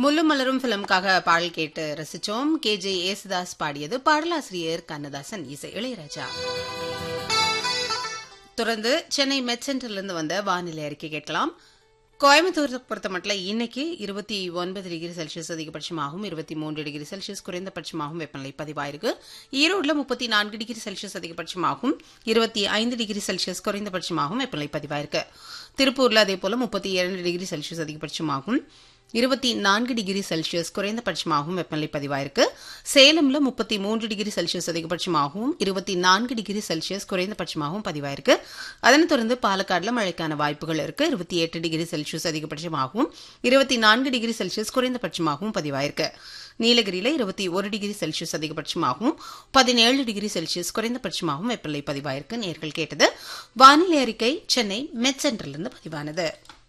முள்ளும் மலரும் பிலிம்காக பாடல் கேட்டு ரசிச்சோம் கே ஜே ஏசுதாஸ் பாடியது பாடலாசிரியர் கண்ணதாசன் இசை இளையராஜா தொடர்ந்து சென்னை மெட் சென்டர்லேருந்து வந்த வானிலை அறிக்கை கேட்கலாம் கோயம்புத்தூர் பொறுத்த மட்டும் இன்னைக்கு இருபத்தி ஒன்பது டிகிரி செல்சியஸ் அதிகபட்சமாகவும் இருபத்தி மூன்று டிகிரி செல்சியஸ் குறைந்தபட்சமாகவும் வெப்பநிலை பதிவாயிருக்கு ஈரோடுல முப்பத்தி நான்கு டிகிரி செல்சியஸ் அதிகபட்சமாகவும் இருபத்தி ஐந்து டிகிரி செல்சியஸ் குறைந்தபட்சமாகவும் வெப்பநிலை பதிவாயிருக்கு திருப்பூர்ல அதே போல முப்பத்தி இரண்டு டிகிரி செல்சியஸ் அதிகபட்சமாகவும் இருபத்தி நான்கு டிகிரி செல்சியஸ் குறைந்தபட்சமாகவும் வெப்பநிலை பதிவாயிருக்கு சேலம்ல முப்பத்தி மூன்று டிகிரி செல்சியஸ் அதிகபட்சமாகவும் இருபத்தி நான்கு டிகிரி செல்சியஸ் குறைந்தபட்சமாகவும் பதிவாயிருக்கு அதனைத் தொடர்ந்து பாலக்காடுல மழைக்கான வாய்ப்புகள் இருக்கு இருபத்தி எட்டு டிகிரி செல்சியஸ் அதிகபட்சமாகவும் இருபத்தி நான்கு டிகிரி செல்சியஸ் குறைந்தபட்சமாகவும் பதிவாயிருக்கு நீலகிரியில இருபத்தி ஒரு டிகிரி செல்சியஸ் அதிகபட்சமாகவும் பதினேழு டிகிரி செல்சியஸ் குறைந்தபட்சமாகவும் வெப்பநிலை பதிவாயிருக்கு நேர்கள் கேட்டது வானிலை அறிக்கை சென்னை மெட் சென்டரிலிருந்து பதிவானது